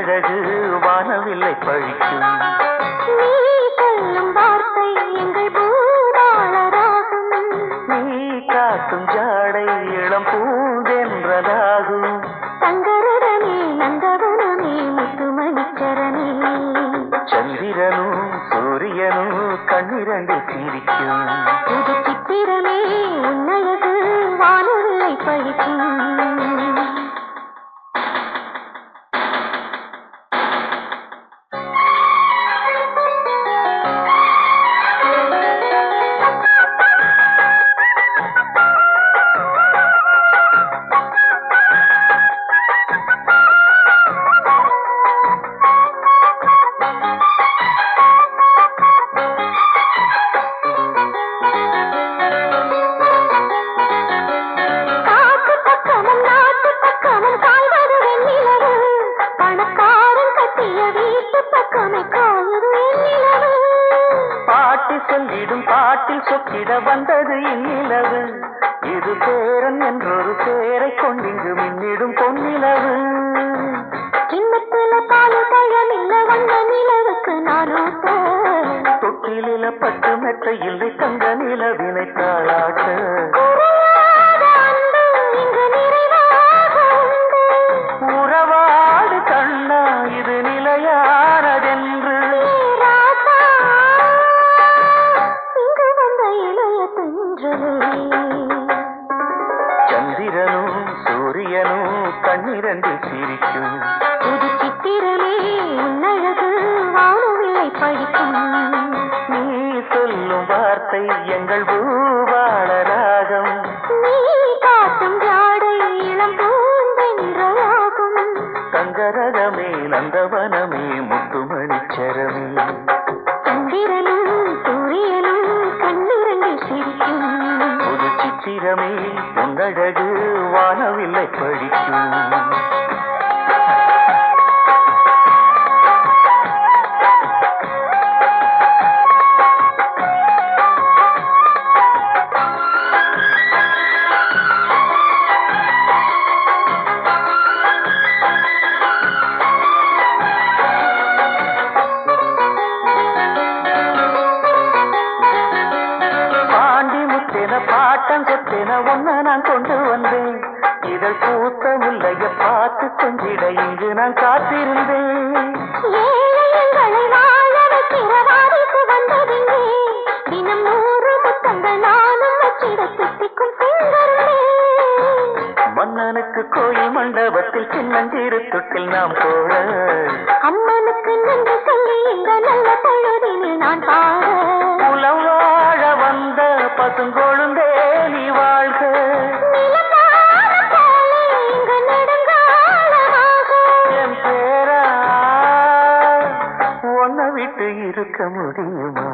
உன்னழகு வானவில்லை பழிக்கும் நீ சொல்லும் வார்த்தை எங்கள் பூபாளராகும் நீ காட்டும் ஜாடை இளம் பூந்தென்றதாகும் சங்கரனே நந்தவனமே முத்துமணிச்சரனே சந்திரனும் சூரியனும் கண்ணிரண்டில் சிரிக்கும் புது சித்திரமே உன்னழகு வானவில்லை பழிக்கும் காட்டு பக்கமும் நாட்டு பக்கமும் காய்வது வெண்ணிலவு பணக்காரன் கட்டிய வீட்டு பக்கமே காயுது வெண்ணிலவு பாட்டி சொல்லிடும் பாட்டில் சொக்கிட வந்தது இந்நிலவு இது பேரன் என்றொரு பேரை கொண்டிங்கு மின்னிடும் பொன்னிலவு கிண்ணத்துல பாலு பழமில்ல வந்த நிலவுக்கு நான் ஊத்த தொட்டிலில பட்டு மெத்த இல்லை தங்க நிலவினை தாளாட்ட குறையாத அன்பு இங்கு நிறைவாக உண்டு உறவாடு கண்ணா இது நிலையானதென்று ராசா இங்கு வந்த இளைய தென்றலே சந்திரனும் சூரியனும் கண்ணிரண்டில் சிரிக்கும் புது சித்திரமே உன்னழகு வானவில்லை படிக்கும் நீ சொல்லும் வார்த்தை எங்கள் பூவாள ராகம் நீ காட்டும் ஜாடை இளம் பூந்தென்றலாகும் தங்கரகமே நந்தவனமே முத்துமணிச்சரமே சந்திரனும் சூரியனும் கண்ணிரண்டில் சிரிக்கும் புது சித்திரமே உன்னழகு வானவில்லை படிக்கும் பாண்டி முத்தென பாட்டம் கொத்தென ஒன்ன நான் கொண்டு வந்தேன் இதழ் பூத்த முல்லைய பார்த்து கொஞ்சிட இங்கு நான் காத்திருந்தேன் ஏழைகளை வாழ வைக்கிற வாரிசு வந்ததிங்கே தினம் நூறு முத்தங்கள் நானும் வச்சிட தித்திக்கும் பெண்களே மன்னனுக்கு கோயில் மண்டபத்தில் சின்னஞ்சிறு தொட்டில் நாம் போட அம்மனுக்கு நன்றி சொல்லி இந்த நல்ல பொழுதினில் நான் பாட குலம் வாழ வந்த பசுங்கொழுந்தே நீ வாழ்க நிலவான போலே இங்கு நெடுங்காலமாக என் பேரா உன்னை விட்டு இருக்க முடியுமா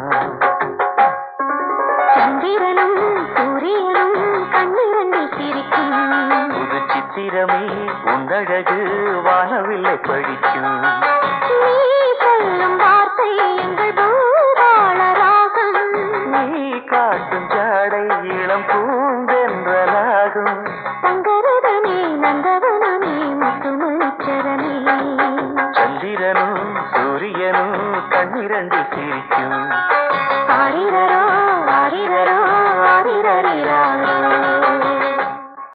சந்திரனும் சூரியனும் கண்ணிரண்டில் சிரிக்கும் புது சித்திரமே உன்னழகு வானவில்லை படிக்கும் நீ சொல்லும் வார்த்தை எங்கள் பூபாளராகும் நீ காட்டும் ஜாடை இளம் பூந்தென்றலாகும் சங்கரதனே நந்தவனமே முத்துமணிச்சரனே சந்திரனும் சூரியனும் கண்ணிரண்டில் சிரிக்கும் ஆரிரரோ ஆரிரரோ ஆரிரரிராரோ